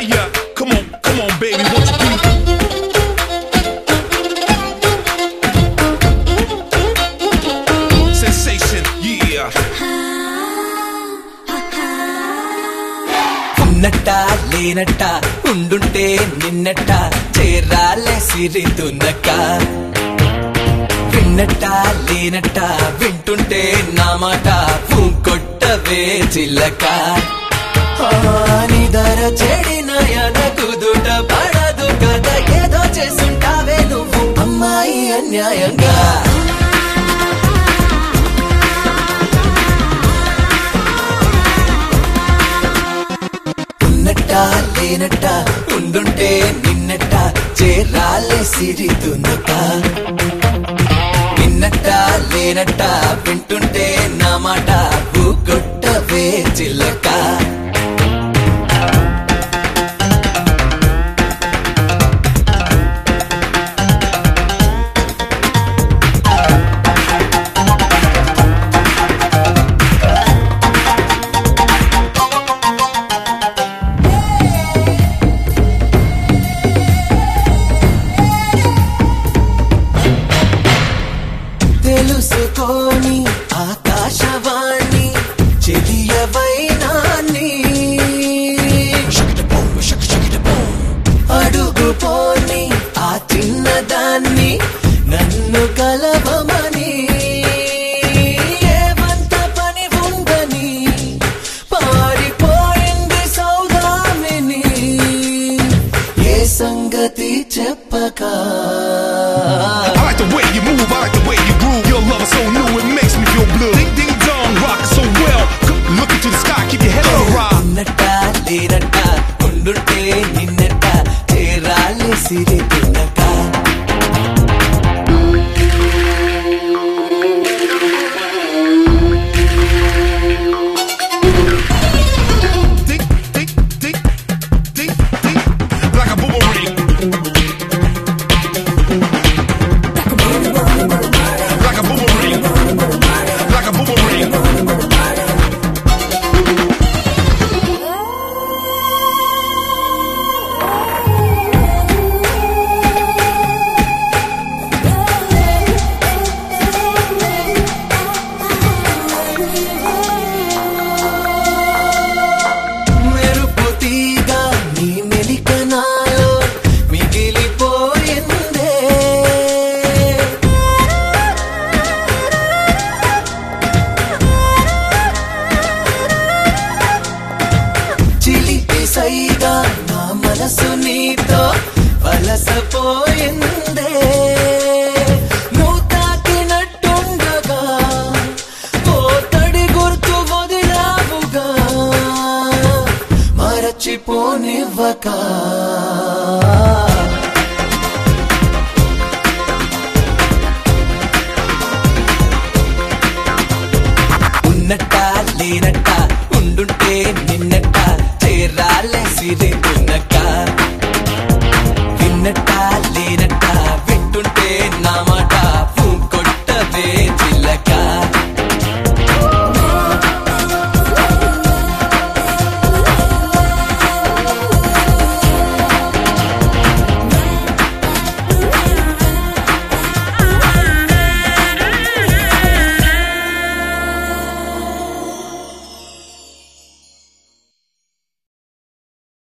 ya. Come on, come on, baby, won't you be? Sensation, yeah. ఉన్నట్ట లేనట్ట ఉండుంటే నిన్నట్ట చేరాలే సిరి దున్నక్క విన్నట్ట లేనట్ట వింటుంటే నా మాట కొట్టవే చిల్లక నిదర చెడిన కుదుట పడదు కదా ఏదో చేసుంటావే నువ్వు అమ్మాయి అన్యాయంగా ఉన్నట్ట లేనట్ట ఉండుంటే నిన్నట్ట చేరాలే సిరి దున్నక నిన్నట్ట లేనట్ట వింటుంటే నా మాట కొట్టవే చిల్లక తెలుసుకోని ఆకాశవాణి చెలియవైనాన్ని అడుగు పోని ఆ చిన్నదాన్ని నన్ను కలవమని ఏమంత పని ఉందని పారిపోయింది సౌదామిని ఏ సంగతి చెప్పక I like the way you move, I like the way you groove. Your love is so new, it makes me feel blue. Ding ding dong, rock so well. Look into the sky, keep your head on the rock. ఉన్నట్ట లేనట్ట ఉండుంటే నిన్నట్ట చేరాలి సిరి తిన్నక Ding ding ding ding ding, like a boomerang. Like a boomerang. Like a boomerang. మెరుపు తీగ నీ మెలికనాలో మిగిలిపోయిందే చిలిపి సైగా నా మనసు నీతో వలసపోయిందే నువ్వు తాకినట్టుండగా ఓ తడి గుర్తు వదిలావుగా మరచిపోనివ్వక ఉన్నట్ట లేనట్ట ఉండుంటే నిన్నట్ట చేరాలే సిరి దున్నక్క విన్నట్ట లేనట్ట